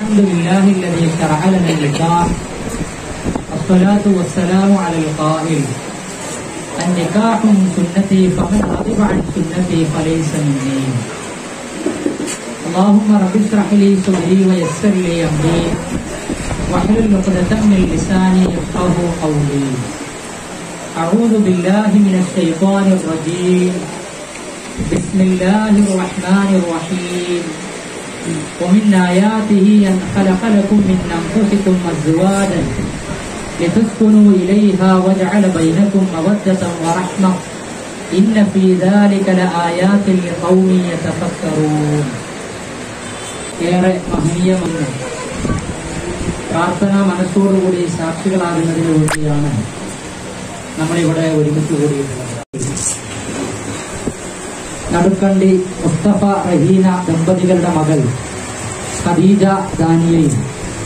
الحمد لله الذي شرع لنا النكاح الصلاة والسلام على القائل النكاح من سنتي فمن رغب عن سنتي فليس مني اللهم رب اشرح لي صدري ويسر لي امري واحلل عقدة من لساني يفقه قولي أعوذ بالله من الشيطان الرجيم بسم الله الرحمن الرحيم ومن آياته أن خلق لكم من أنفسكم أزواجا لتسكنوا إليها وجعل بينكم مودة ورحمة إن في ذلك لآيات لقوم يتفكرون ഏറെ മഹനീയമെന്ന് പ്രാർത്ഥന മനസ്സോടുകൂടി സാക്ഷികളാകുന്നതിന് വേണ്ടിയാണ് നമ്മളിവിടെ ഒരുമിച്ച് കൂടിയിട്ടുള്ളത് നടുക്കണ്ടി മുസ്തഫ റഹീന ദമ്പതികളുടെ മകൾ ഖദീജ ദാനിയയും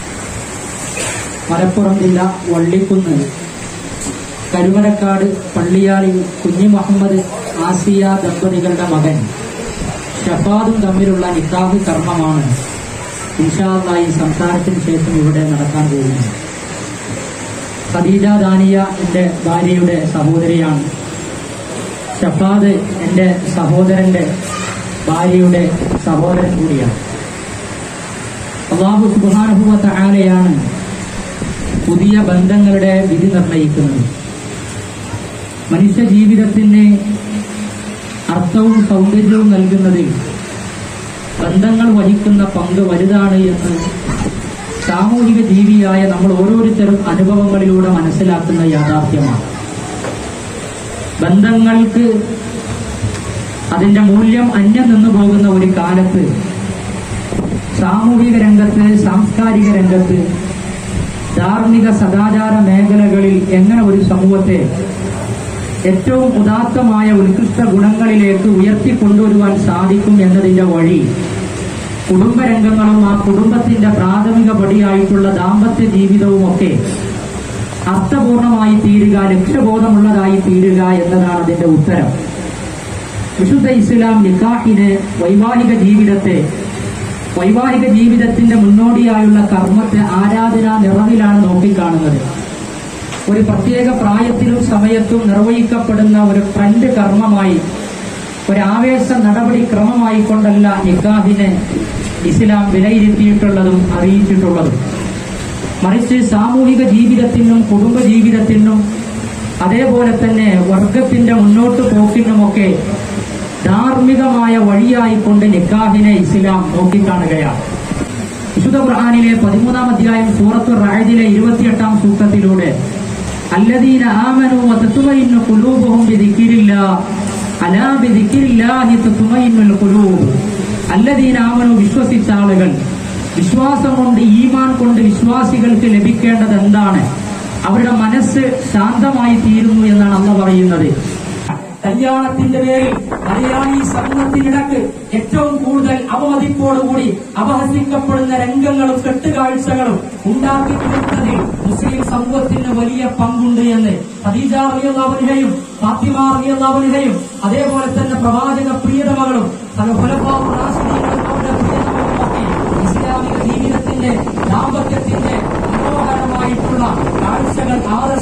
മലപ്പുറം ജില്ല വള്ളിക്കുന്ന് കരുമരക്കാട് പള്ളിയാളി കുഞ്ഞി മുഹമ്മദ് ആസിയ ദമ്പതികളുടെ മകൻ ഷഫാദും തമ്മിലുള്ള നിക്കാഹ് കർമ്മമാണ് ഇൻഷാല്ല ഈ സംസാരത്തിന് ശേഷം ഇവിടെ നടക്കാൻ പോകുന്നത് ഖദീജ ദാനിയ എന്റെ ഭാര്യയുടെ സഹോദരിയാണ് ഷഫാദ് എന്റെ സഹോദരന്റെ ഭാര്യയുടെ സഹോദരൻ കൂടിയാണ് അള്ളാഹു സുബാനുഭവത്ത ആലയാണ് പുതിയ ബന്ധങ്ങളുടെ വിധി നിർണയിക്കുന്നത് മനുഷ്യ ജീവിതത്തിന് അർത്ഥവും സൗന്ദര്യവും നൽകുന്നതിൽ ബന്ധങ്ങൾ വഹിക്കുന്ന പങ്ക് വലുതാണ് എന്ന് സാമൂഹിക ജീവിയായ നമ്മൾ ഓരോരുത്തരും അനുഭവങ്ങളിലൂടെ മനസ്സിലാക്കുന്ന യാഥാർത്ഥ്യമാണ് ബന്ധങ്ങൾക്ക് അതിന്റെ മൂല്യം അന്യം നിന്നു പോകുന്ന ഒരു കാലത്ത് സാമൂഹിക രംഗത്ത് സാംസ്കാരിക രംഗത്ത് ധാർമ്മിക സദാചാര മേഖലകളിൽ എങ്ങനെ ഒരു സമൂഹത്തെ ഏറ്റവും ഉദാത്തമായ ഉത്കൃഷ്ട ഗുണങ്ങളിലേക്ക് ഉയർത്തിക്കൊണ്ടുവരുവാൻ സാധിക്കും എന്നതിന്റെ വഴി കുടുംബരംഗങ്ങളും ആ കുടുംബത്തിന്റെ പ്രാഥമിക പടിയായിട്ടുള്ള ദാമ്പത്യ ജീവിതവും ഒക്കെ അർത്ഥപൂർണമായി തീരുക ലക്ഷ്യബോധമുള്ളതായി തീരുക എന്നതാണ് അതിന്റെ ഉത്തരം വിശുദ്ധ ഇസ്ലാം നിക്കാഹിന് വൈവാഹിക ജീവിതത്തെ വൈവാഹിക ജീവിതത്തിന്റെ മുന്നോടിയായുള്ള കർമ്മത്തെ ആരാധനാ നിറവിലാണ് നോക്കിക്കാണുന്നത് ഒരു പ്രത്യേക പ്രായത്തിലും സമയത്തും നിർവഹിക്കപ്പെടുന്ന ഒരു ട്രെൻഡ് കർമ്മമായി ഒരു ആവേശ നടപടി ക്രമമായി കൊണ്ടല്ല നിക്കാഹിനെ ഇസ്ലാം വിലയിരുത്തിയിട്ടുള്ളതും അറിയിച്ചിട്ടുള്ളതും മറിച്ച് സാമൂഹിക ജീവിതത്തിനും കുടുംബ ജീവിതത്തിനും അതേപോലെ തന്നെ വർഗത്തിന്റെ മുന്നോട്ട് പോക്കിനുമൊക്കെ ധാർമ്മികമായ വഴിയായിക്കൊണ്ട് നിക്കാഹിനെ ഇസ്ലാം നോക്കിക്കാണുകയാണ് വിശുദ്ധ ഖുർആാനിലെ പതിമൂന്നാം അധ്യായം സൂറത്തു റായദിലെ ഇരുപത്തിയെട്ടാം സൂക്തത്തിലൂടെ അല്ലദീന ആമനു വതത്മഇന്നു ഖുലൂബുഹും ബിദിക്രില്ലാ അലാ ബിദിക്രില്ലാഹി തത്മഇന്നുൽ ഖുലൂബ് അല്ലദീന ആമനു വിശ്വസിച്ച ആളുകൾ വിശ്വാസം കൊണ്ട് ഈമാൻ കൊണ്ട് വിശ്വാസികൾക്ക് ലഭിക്കേണ്ടത് എന്താണ് അവരുടെ മനസ്സ് ശാന്തമായി തീരുന്നു എന്നാണ് അന്ന് പറയുന്നത് കല്യാണത്തിന്റെ പേരിൽ മലയാളി സമൂഹത്തിനിടക്ക് ഏറ്റവും കൂടുതൽ അവമതിപ്പോടുകൂടി അപഹസിക്കപ്പെടുന്ന രംഗങ്ങളും കെട്ടുകാഴ്ചകളും ഉണ്ടാക്കി തീർത്തതിൽ മുസ്ലിം സമൂഹത്തിന് വലിയ പങ്കുണ്ട് എന്ന് ഖദീജ റിയല്ലാഹുവിനെയും ഫാത്തിമ റിയല്ലാഹുവിനെയും അതേപോലെ തന്നെ പ്രവാചക പ്രിയതമകളും ഖുലഫാഉ റാഷിദീങ്ങളും അവരുടെ പ്രിയതമകളുമൊക്കെ ഇസ്ലാമിക ജീവിതത്തിന്റെ ദാമ്പത്യത്തിന്റെ മനോഹരമായിട്ടുള്ള കാഴ്ചകൾ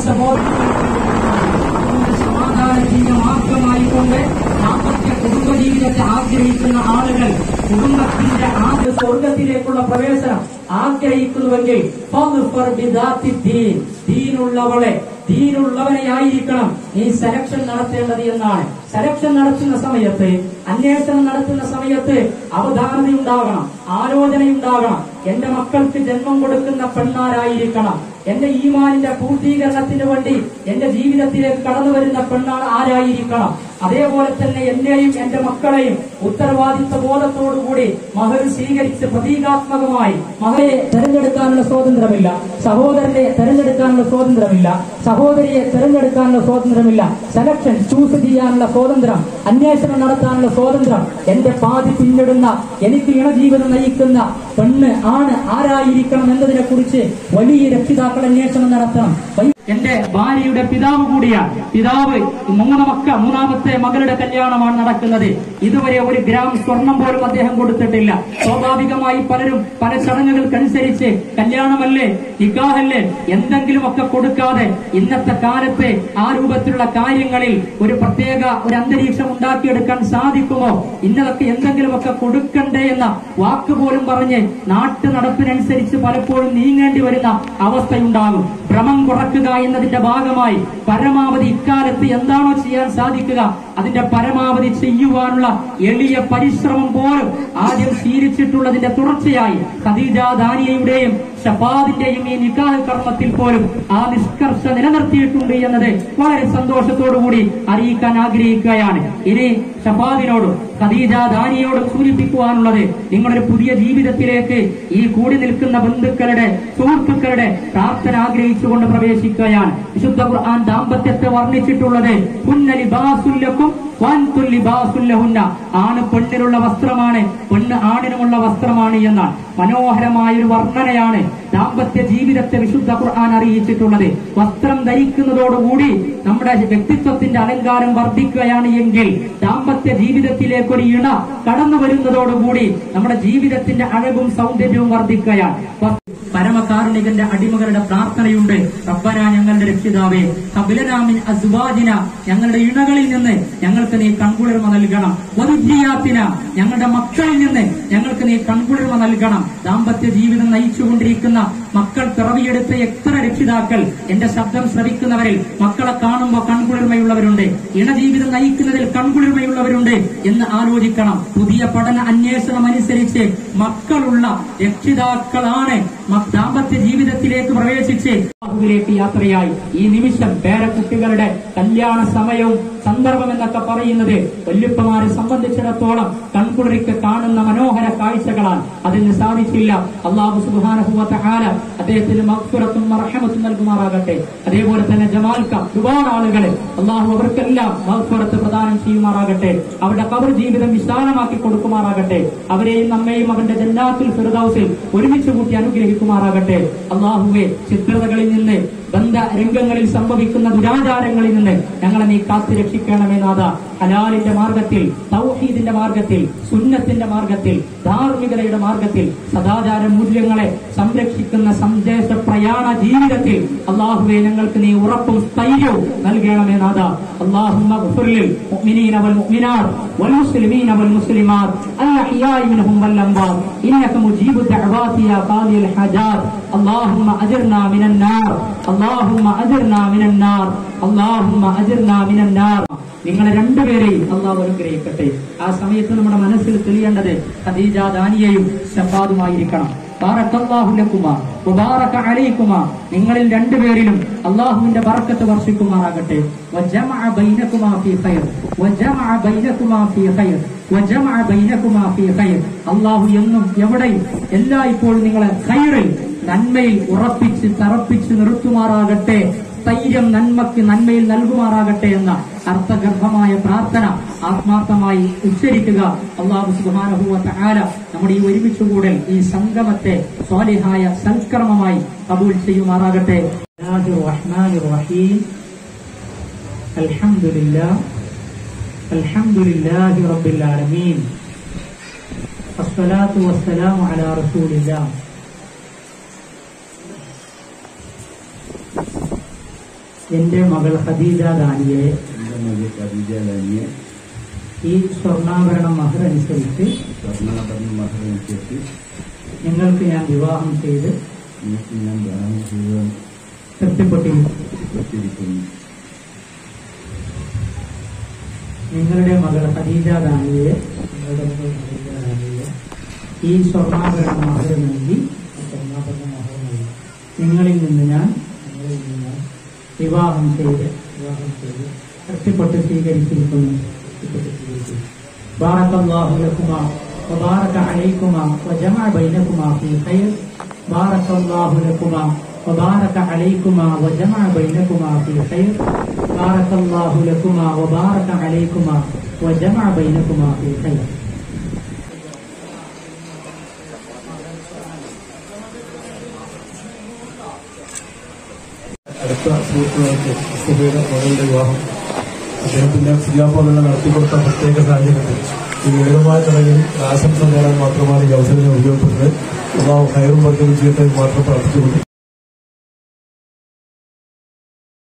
ആദർശബോധങ്ങൾ സമാധാനത്തിന്റെ മാർഗമായിക്കൊണ്ട് ദാമ്പത്യ കുടുംബ ജീവിതത്തെ ആഗ്രഹിക്കുന്ന ആളുകൾ കുടുംബത്തിന്റെ ആദ്യ സ്വർഗത്തിലേക്കുള്ള പ്രവേശനം ആഗ്രഹിക്കുന്നുവെങ്കിൽ ഫദ്ഫർ ബിദാത്തി ദീൻ. ദീനുള്ളവളെ ദീനുള്ളവനെ ആയിരിക്കണം നീ സെലക്ഷൻ നടത്തേണ്ടത് എന്നാണ് സെലക്ഷൻ നടത്തുന്ന സമയത്ത് അന്വേഷണം നടത്തുന്ന സമയത്ത് അവധാനതയുണ്ടാകണം ആലോചനയുണ്ടാകണം എന്റെ മക്കൾക്ക് ജന്മം കൊടുക്കുന്ന പെണ്ണാരായിരിക്കണം എന്റെ ഈമാനിന്റെ പൂർത്തീകരണത്തിന് വേണ്ടി എന്റെ ജീവിതത്തിലേക്ക് കടന്നു വരുന്ന പെണ്ണാണ് ആരായിരിക്കണം അതേപോലെ തന്നെ എന്നെയും എന്റെ മക്കളെയും ഉത്തരവാദിത്വ ബോധത്തോടുകൂടി മഹർ സ്വീകരിച്ച് പ്രതീകാത്മകമായി മകനെ തെരഞ്ഞെടുക്കാനുള്ള സ്വാതന്ത്ര്യമില്ല സഹോദരനെ തെരഞ്ഞെടുക്കാനുള്ള സ്വാതന്ത്ര്യമില്ല സഹോദരിയെ തെരഞ്ഞെടുക്കാനുള്ള സ്വാതന്ത്ര്യമില്ല സെലക്ഷൻ ചൂസ് ചെയ്യാനുള്ള സ്വാതന്ത്ര്യം അന്വേഷണം നടത്താനുള്ള സ്വാതന്ത്ര്യം എന്റെ പാതി പിന്നിടുന്ന എനിക്ക് ഇണജീവനം നയിക്കുന്ന പെണ്ണ് ആണ് ആരായിരിക്കണം എന്നതിനെ കുറിച്ച് വലിയ രക്ഷിതാക്കൾ അന്വേഷണം നടത്തണം വൈ- എന്റെ ഭാര്യയുടെ പിതാവ് കൂടിയാണ് പിതാവ് മൂന്ന് മക്ക മൂന്നാമത്തെ മകളുടെ കല്യാണമാണ് നടക്കുന്നത് ഇതുവരെ ഒരു ഗ്രാം സ്വർണം പോലും അദ്ദേഹം കൊടുത്തിട്ടില്ല സ്വാഭാവികമായി പലരും പല ചടങ്ങുകൾക്കനുസരിച്ച് കല്യാണമല്ലേ നിക്കാഹല്ലേ എന്തെങ്കിലുമൊക്കെ കൊടുക്കാതെ ഇന്നത്തെ കാലത്ത് ആ രൂപത്തിലുള്ള കാര്യങ്ങളിൽ ഒരു പ്രത്യേക ഒരു അന്തരീക്ഷം ഉണ്ടാക്കിയെടുക്കാൻ സാധിക്കുമോ ഇന്നതൊക്കെ എന്തെങ്കിലുമൊക്കെ കൊടുക്കണ്ടേ എന്ന വാക്ക് പോലും പറഞ്ഞ് നാട്ടു നടപ്പിനനുസരിച്ച് പലപ്പോഴും നീങ്ങേണ്ടി വരുന്ന അവസ്ഥയുണ്ടാകും ഭ്രമം കുറക്കുക എന്നതിന്റെ ഭാഗമായി പരമാവധി ഇക്കാലത്ത് എന്താണോ ചെയ്യാൻ സാധിക്കുക അതിന്റെ പരമാവധി ചെയ്യുവാനുള്ള എളിയ പരിശ്രമം പോലും ആദ്യം ശീലിച്ചിട്ടുള്ളതിന്റെ തുടർച്ചയായി ഖദീജ ദാനിയയുടെയും ഷഫാദിന്റെയും ഈ നിക്കാഹ് കർമ്മത്തിൽ പോലും ആ നിഷ്കർഷ നിലനിർത്തിയിട്ടുണ്ട് എന്നത് വളരെ സന്തോഷത്തോടുകൂടി അറിയിക്കാൻ ആഗ്രഹിക്കുകയാണ് ഇനി ഷഫാദിനോടും ഖദീജ ദാനിയോടും സൂചിപ്പിക്കുവാനുള്ളത് നിങ്ങളൊരു പുതിയ ജീവിതത്തിലേക്ക് ഈ കൂടി നിൽക്കുന്ന ബന്ധുക്കളുടെ സുഹൃത്തുക്കളുടെ പ്രാർത്ഥന ആഗ്രഹിച്ചുകൊണ്ട് പ്രവേശിക്കുകയാണ് വിശുദ്ധ ഖുർആൻ ദാമ്പത്യത്തെ വർണ്ണിച്ചിട്ടുള്ളത് പുന്നലിബാസുല്ലക്കും വാൻതുല്ലിബാസുല്ലഹുന്ന ആണ് പെണ്ണിനുള്ള വസ്ത്രമാണ് പെണ്ണ് ആണിനുമുള്ള വസ്ത്രമാണ് എന്നാണ് മനോഹരമായ ഒരു വർണ്ണനയാണ് ദാമ്പത്യ ജീവിതത്തെ വിശുദ്ധ ഖുർആൻ അറിയിച്ചിട്ടുള്ളത് വസ്ത്രം ധരിക്കുന്നതോടുകൂടി നമ്മുടെ വ്യക്തിത്വത്തിന്റെ അലങ്കാരം വർദ്ധിക്കുകയാണ് എങ്കിൽ ദാമ്പത്യ ജീവിതത്തിലേക്ക് ഒരു ഇണ കടന്നു വരുന്നതോടുകൂടി നമ്മുടെ ജീവിതത്തിന്റെ അഴകും സൗന്ദര്യവും വർദ്ധിക്കുകയാണ് വസ്- പരമകാരുണികന്റെ അടിമകളുടെ പ്രാർത്ഥനയുണ്ട് റബ്ബന ഞങ്ങളുടെ രക്ഷിതാവേ കപിലനാമിൻ അസ്വാദിന ഞങ്ങളുടെ ഇണകളിൽ നിന്ന് ഞങ്ങൾക്ക് നീ കൺകുളിർമ നൽകണം വധുജിയാത്തിന ഞങ്ങളുടെ മക്കളിൽ നിന്ന് ഞങ്ങൾക്ക് നീ കൺകുളിർമ നൽകണം ദാമ്പത്യ ജീവിതം നയിച്ചുകൊണ്ടിരിക്കുന്ന മക്കൾ പിറവിയെടുത്ത എത്ര രക്ഷിതാക്കൾ എന്റെ ശബ്ദം ശ്രവിക്കുന്നവരിൽ മക്കളെ കാണുമ്പോൾ കൺകുളിർമയുള്ളവരുണ്ട് ഇണജീവിതം നയിക്കുന്നതിൽ കൺകുളിർമയുള്ളവരുണ്ട് എന്ന് ആലോചിക്കണം പുതിയ പഠന അന്വേഷണം അനുസരിച്ച് മക്കളുള്ള രക്ഷിതാക്കളാണ് മ- ദാമ്പത്യ ജീവിതത്തിലേക്ക് പ്രവേശിച്ച് ബാഹുവിലേക്ക് യാത്രയായി ഈ നിമിഷം പേരക്കുട്ടികളുടെ കല്യാണ സമയവും സന്ദർഭം എന്നൊക്കെ പറയുന്നത് വല്യപ്പമാരെ സംബന്ധിച്ചിടത്തോളം കൺകുളിരിക്ക് കാണുന്ന മനോഹര കാഴ്ചകളാണ് അതിന് സാധിച്ചില്ല അള്ളാഹു സുബാനഹുവത്ത ആല അദ്ദേഹത്തിന് മക്ഫുറത്തും മർഹമത്തും നൽകുമാറാകട്ടെ അതേപോലെ തന്നെ ജമാൽക്ക ഒരുപാട് ആളുകളെ അള്ളാഹു അവർക്കെല്ലാം മക്ഫുറത്ത് പ്രദാനം ചെയ്യുമാറാകട്ടെ അവരുടെ കബർ ജീവിതം വിശാലമാക്കി കൊടുക്കുമാറാകട്ടെ അവരെയും നമ്മെയും അവന്റെ ജന്നാത്തുൽ ഫിർദൌസിൽ ഒരുമിച്ച് കൂട്ടി അനുഗ്രഹിക്കുമാറാകട്ടെ അള്ളാഹുവെ ചിത്രതകളിൽ നിന്ന് ബന്ധ രംഗങ്ങളിൽ സംഭവിക്കുന്ന ദുരാചാരങ്ങളിൽ നിന്ന് ഞങ്ങളെ നീ കാത്തു രക്ഷിക്കണമേ നാഥ ഹലാലിന്റെ മാർഗത്തിൽ തൗഹീദിന്റെ മാർഗത്തിൽ സുന്നത്തിന്റെ മാർഗത്തിൽ ധാർമ്മികതയുടെ മാർഗത്തിൽ സദാചാര മൂല്യങ്ങളെ സംരക്ഷിക്കുന്ന സന്ദേശ പ്രയാണ ജീവിതത്തിൽ അള്ളാഹുവെ ഞങ്ങൾക്ക് നീ ഉറപ്പും സ്ഥൈര്യവും നൽകണമേ നാഥ اللهم اغفر للمؤمنين والمؤمنات والمسلمين والمسلمات الأحياء منهم والأموات إنك مجيب الدعوات يا قاضي الحاجات اللهم أجرنا من النار اللهم أجرنا من النار اللهم أجرنا من النار നിങ്ങളെ രണ്ടുപേരെയും അള്ളാഹു അനുഗ്രഹിക്കട്ടെ ആ സമയത്ത് നമ്മുടെ മനസ്സിൽ തെളിയേണ്ടത് ഖദീജ ദാനിയയും ഷഫാദുമായിരിക്കണം ബാറക്കല്ലാഹു ലക്കുമാ വബാറക അലൈക്കുമാ നിങ്ങളിൽ രണ്ടുപേരിലും അള്ളാഹുവിന്റെ ബറക്കത്ത് വർഷിക്കുമാറാകട്ടെ വജമഅ ബൈനകുമാ ഫീ ഖൈർ വജമഅ ബൈനകുമാ ഫീ ഖൈർ വജമഅ ബൈനകുമാ ഫീ ഖൈർ അള്ളാഹു എന്നും എവിടെയും എല്ലായ്പ്പോഴും നിങ്ങളെ ഖൈറിൽ നന്മയിൽ ഉറപ്പിച്ച് തറപ്പിച്ച് നിർത്തുമാറാകട്ടെ സ്ഥൈര്യം നന്മക്ക് നന്മയിൽ നൽകുമാറാകട്ടെ എന്ന അർത്ഥഗർഭമായ പ്രാർത്ഥന ആത്മാർത്ഥമായി ഉച്ചരിക്കുക അള്ളാഹു സുബാനഹുവത്ത ആല നമ്മുടെ ഈ ഒരുമിച്ചുകൂടൽ ഈ സംഗമത്തെ സ്വാലിഹായ സൽക്കർമ്മമായി കബൂൽ ചെയ്യുമാറാകട്ടെ الحمد لله رب العالمين الصلاة والسلام على رسول الله എന്റെ മകൾ ഖദീജ ദാനിയെ എൻ്റെ മകൾ ഖദീജ ലാനിയെ ഈ സ്വർണ്ണാഭരണം മഹർ അനുസരിച്ച് സ്വർണ്ണാഭരണ മഹരനുസരിച്ച് നിങ്ങൾക്ക് ഞാൻ വിവാഹം ചെയ്ത് നിങ്ങൾക്ക് ഞാൻ ദാനം ചെയ്യാൻ തൃപ്തിപ്പെട്ടിരിക്കുന്നു നിങ്ങളുടെ മകൾ ഖദീജ ദാനിയെ നിങ്ങളുടെ മകൾ ഖദീജ ദാനിയെ ഈ സ്വർണ്ണാഭരണം മഹർ നൽകി ഈ സ്വർണ്ണാഭരണ മഹർ നൽകി നിങ്ങളിൽ നിന്ന് ഞാൻ നിങ്ങളിൽ നിന്ന് ഞാൻ വിവാഹം ചെയ്ത് വിവാഹം ചെയ്ത് തൃപ്തിപ്പെട്ട് സ്വീകരിച്ചിരിക്കുന്നു തൃപ്തിപ്പെട്ട് സ്വീകരിക്കുന്നു بارك الله لكما وبارك عليكما وجمع بينكما في خير بارك الله لكما وبارك عليكما وجمع بينكما في خير بارك الله لكما وبارك عليكما وجمع بينكما في خير അടുത്ത സുഹൃത്തുക്കൾക്ക് മുസ്തഫയുടെ മകളുടെ വിവാഹം അദ്ദേഹത്തിന്റെ സിയാപ്പോലുള്ള നടത്തിക്കൊടുത്ത പ്രത്യേക സാഹചര്യത്തിൽ ഈ ലളിതമായ ചടങ്ങിൽ ആശംസ നേടാൻ മാത്രമാണ് ഈ അവസരം ഞാൻ ഉപയോഗപ്പെടുന്നത് അള്ളാഹു ഹയറും വർഗ്ഗം ചെയ്യട്ടെ എന്ന് മാത്രം പ്രാർത്ഥിച്ചുകൊണ്ട്